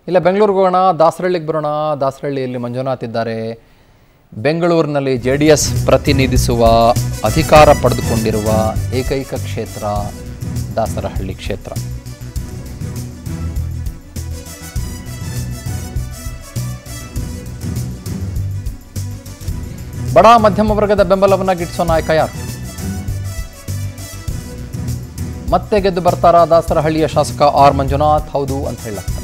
ಇಲ್ಲ ಬೆಂಗಳೂರಿಗೆ ಹೋಗೋಣ ದಾಸರಳ್ಳಿಗೆ ಬರೋಣ ದಾಸರಳ್ಳಿಯಲ್ಲಿ ಮಂಜುನಾಥ್ ಇದ್ದಾರೆ ಬೆಂಗಳೂರಿನಲ್ಲಿ ಜೆ ಡಿ ಎಸ್ ಪ್ರತಿನಿಧಿಸುವ ಅಧಿಕಾರ ಪಡೆದುಕೊಂಡಿರುವ ಏಕೈಕ ಕ್ಷೇತ್ರ ದಾಸರಹಳ್ಳಿ ಕ್ಷೇತ್ರ ಬಡ ಮಧ್ಯಮ ವರ್ಗದ ಬೆಂಬಲವನ್ನು ಗಿಟ್ಟಿಸೋ ನಾಯಕ ಯಾರು ಮತ್ತೆ ಗೆದ್ದು ಬರ್ತಾರಾ ದಾಸರಹಳ್ಳಿಯ ಶಾಸಕ ಆರ್ ಮಂಜುನಾಥ್ ಹೌದು ಅಂತ ಹೇಳಲಾಗ್ತದೆ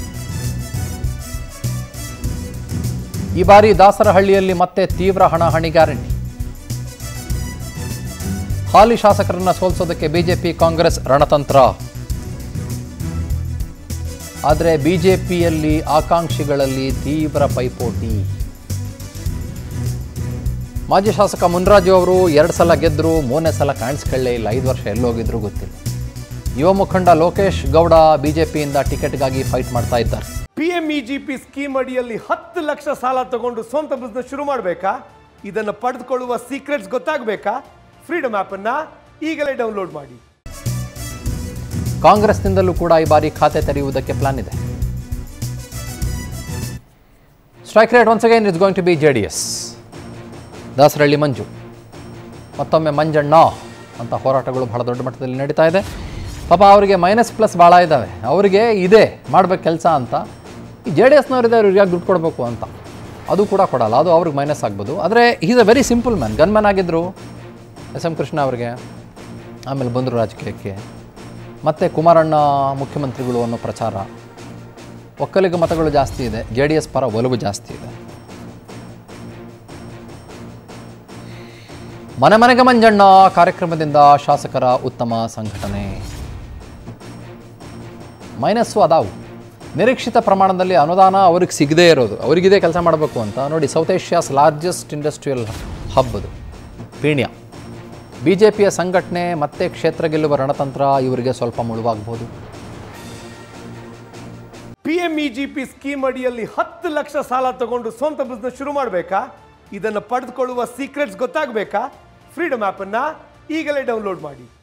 ಈ ಬಾರಿ ದಾಸರಹಳ್ಳಿಯಲ್ಲಿ ಮತ್ತೆ ತೀವ್ರ ಹಣಾಹಣಿ ಗ್ಯಾರಂಟಿ ಹಾಲಿ ಶಾಸಕರನ್ನ ಸೋಲಿಸೋದಕ್ಕೆ ಬಿಜೆಪಿ ಕಾಂಗ್ರೆಸ್ ರಣತಂತ್ರ ಆದರೆ ಬಿಜೆಪಿಯಲ್ಲಿ ಆಕಾಂಕ್ಷಿಗಳಲ್ಲಿ ತೀವ್ರ ಪೈಪೋಟಿ ಮಾಜಿ ಶಾಸಕ ಮುನ್ರಾಜು ಅವರು ಎರಡು ಸಲ ಗೆದ್ದರು ಮೂರನೇ ಸಲ ಕಾಣಿಸ್ಕೊಳ್ಳೇ ಇಲ್ಲ ಐದು ವರ್ಷ ಎಲ್ಲೋಗಿದ್ರು ಗೊತ್ತಿಲ್ಲ ಯುವ ಮುಖಂಡ ಲೋಕೇಶ್ ಗೌಡ ಬಿಜೆಪಿಯಿಂದ ಟಿಕೆಟ್ಗಾಗಿ ಫೈಟ್ ಮಾಡ್ತಾ ಇದ್ದಾರೆ ಪಿಎಂಇಜಿಪಿ ಸ್ಕೀಮ್ ಅಡಿಯಲ್ಲಿ ಹತ್ತು ಲಕ್ಷ ಸಾಲ ತಗೊಂಡು ಸ್ವಂತ ಬಿಸ್ನೆಸ್ ಶುರು ಮಾಡಬೇಕಾ ಇದನ್ನು ಪಡೆದುಕೊಳ್ಳುವ ಸೀಕ್ರೆಟ್ಸ್ ಗೊತ್ತಾಗಬೇಕಾ ಫ್ರೀಡಮ್ ಆ್ಯಪನ್ನು ಈಗಲೇ ಡೌನ್ಲೋಡ್ ಮಾಡಿ ಕಾಂಗ್ರೆಸ್ನಿಂದಲೂ ಕೂಡ ಈ ಬಾರಿ ಖಾತೆ ತೆರೆಯುವುದಕ್ಕೆ ಪ್ಲಾನ್ ಇದೆ strike rate once again is going to B J D S Dasarahalli Manju ಮತ್ತೊಮ್ಮೆ ಮಂಜಣ್ಣ ಅಂತ ಹೋರಾಟಗಳು ಬಹಳ ದೊಡ್ಡ ಮಟ್ಟದಲ್ಲಿ ನಡೀತಾ ಇದೆ ಪಾಪ ಅವರಿಗೆ ಮೈನಸ್ ಪ್ಲಸ್ ಭಾಳ ಇದ್ದಾವೆ ಅವರಿಗೆ ಇದೆ ಮಾಡ್ಬೇಕು ಕೆಲಸ ಅಂತ ಈ ಜೆ ಡಿ ಎಸ್ನವರಿದೆ ಅವ್ರಿಗೆ ಯಾಕೆ ದುಡ್ಡು ಕೊಡಬೇಕು ಅಂತ ಅದು ಕೂಡ ಕೊಡಲ್ಲ ಅದು ಅವ್ರಿಗೆ ಮೈನಸ್ ಆಗ್ಬೋದು ಆದರೆ is a very simple man gunman ಆಗಿದ್ದರು ಎಸ್ ಎಂ ಕೃಷ್ಣ ಅವರಿಗೆ ಆಮೇಲೆ ಬಂದರು ರಾಜಕೀಯಕ್ಕೆ ಮತ್ತೆ ಕುಮಾರಣ್ಣ ಮುಖ್ಯಮಂತ್ರಿಗಳು ಅನ್ನೋ ಪ್ರಚಾರ ಒಕ್ಕಲಿಗ ಮತಗಳು ಜಾಸ್ತಿ ಇದೆ ಜೆ ಡಿ ಎಸ್ ಪರ ಒಲವು ಜಾಸ್ತಿ ಇದೆ ಮನೆ ಮನೆಗೆ ಮಂಜಣ್ಣ ಕಾರ್ಯಕ್ರಮದಿಂದ ಶಾಸಕರ ಉತ್ತಮ ಸಂಘಟನೆ ಮೈನಸ್ಸು ಅದಾವು ನಿರೀಕ್ಷಿತ ಪ್ರಮಾಣದಲ್ಲಿ ಅನುದಾನ ಅವ್ರಿಗೆ ಸಿಗದೇ ಇರೋದು ಅವರಿಗಿದೆ ಕೆಲಸ ಮಾಡಬೇಕು ಅಂತ ನೋಡಿ south Asia's largest industrial hub ಅದು ಪೀಣ್ಯ ಬಿ ಜೆ ಪಿಯ ಸಂಘಟನೆ ಮತ್ತೆ ಕ್ಷೇತ್ರ ಗೆಲ್ಲುವ ರಣತಂತ್ರ ಇವರಿಗೆ ಸ್ವಲ್ಪ ಮುಳುವಾಗಬಹುದು ಪಿಎಂಇಜಿಪಿ ಸ್ಕೀಮ್ ಅಡಿಯಲ್ಲಿ ಹತ್ತು ಲಕ್ಷ ಸಾಲ ತಗೊಂಡು ಸ್ವಂತ ಬಿಸ್ನೆಸ್ ಶುರು ಮಾಡಬೇಕಾ ಇದನ್ನು ಪಡೆದುಕೊಳ್ಳುವ ಸೀಕ್ರೆಟ್ಸ್ ಗೊತ್ತಾಗಬೇಕಾ ಫ್ರೀಡಮ್ ಆ್ಯಪನ್ನು ಈಗಲೇ ಡೌನ್ಲೋಡ್ ಮಾಡಿ